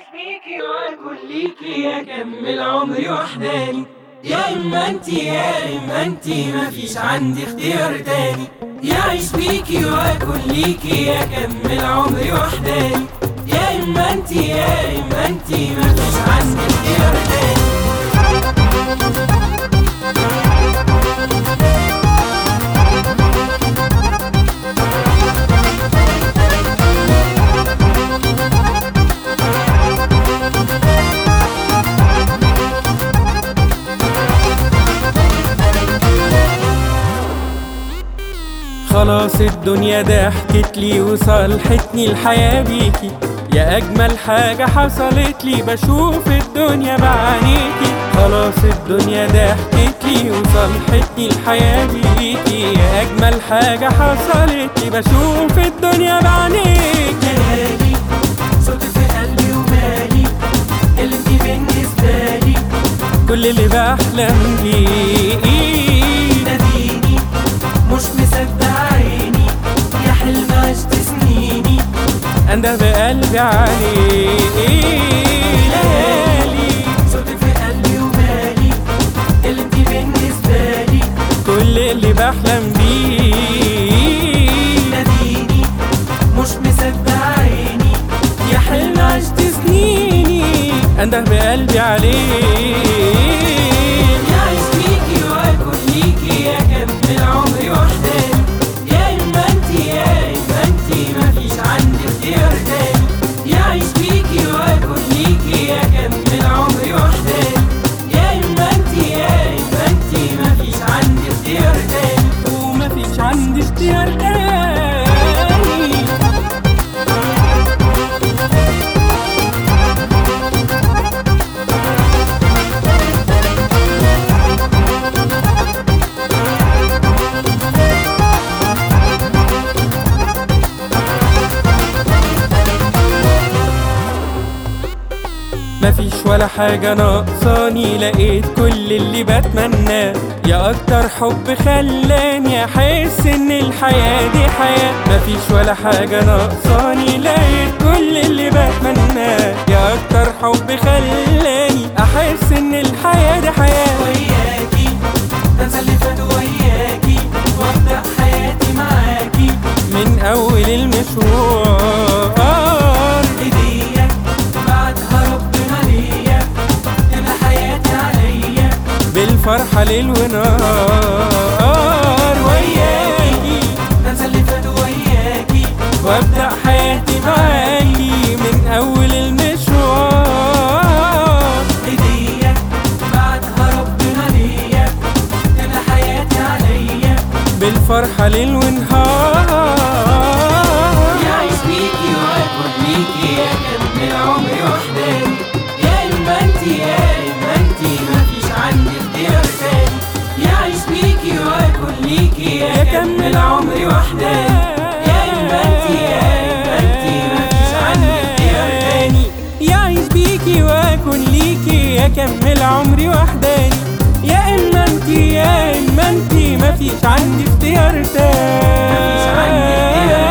بيكي واكل ليكي اكمل عمري وحداني يا اما انتي يا اما انتي مفيش عندي اختيار تاني يعيش بيكي واكل ليكي اكمل عمري وحداني يا اما انتي يا اما انتي مفيش عندي اختيار تاني خلاص الدنيا ضحكت لي وصالحتني الحياة بيكي يا أجمل حاجة حصلت لي بشوف الدنيا بعينيكي خلاص الدنيا ضحكت لي وصالحتني الحياة بيكي يا أجمل حاجة حصلت لي بشوف الدنيا بعينيكي جلالي صوت في قلبي ومالي اللي انتي بالنسبة لي كل اللي بحلم بيه ناديني مش مصدق عيني يا حلم عشت سنيني أنده بقلبي عليه ليالي صوت في قلبي ومالي اللي انتي بالنسبة لي كل اللي بحلم بيه ناديني مش مصدق عيني يا حلم عشت سنيني انده بقلبي عليه يعيش بيكي واكل ليكي اكمل عمري وحداني يا اما انتي يا اما انتي مفيش عندي اختيار تاني يعيش بيكي واكل ليكي اكمل عمري وحداني يا اما انتي يا اما انتي مفيش عندي اختيار تاني ومفيش عندي اختيار تاني مفيش ولا حاجة ناقصاني لقيت كل اللي بتمناه يا أكتر حب خلاني أحس إن الحياة دي حياة مفيش ولا حاجة ناقصاني لقيت كل اللي بتمناه يا أكتر حب خلاني أحس إن الحياة دي حياة وياكي انسى اللي فات وياكي وابدا حياتي معاكي من أول المشوار هدية بعدها ربنا ليا تبقى حياتي عليا بالفرحة ليل ونهار وياكي انسى اللي فات وياكي وابدأ حياتي معاكي من أول المشوار هدية بعدها ربنا ليا تبقى حياتي عليا بالفرحة ليل ونهار يعيش بيكي واكل ليكي اكمل عمري وحداني يا اما انتي يا اما انتي مفيش عندي اختيار تاني يعيش بيكي واكل ليكي اكمل عمري وحداني يا اما انتي يا اما انتي مفيش عندي اختيار تاني يعيش بيكي واكون ليكي اكمل عمري وحداني يا اما انتي يا اما انتي مفيش عندي اختيار مفيش عندي اختيار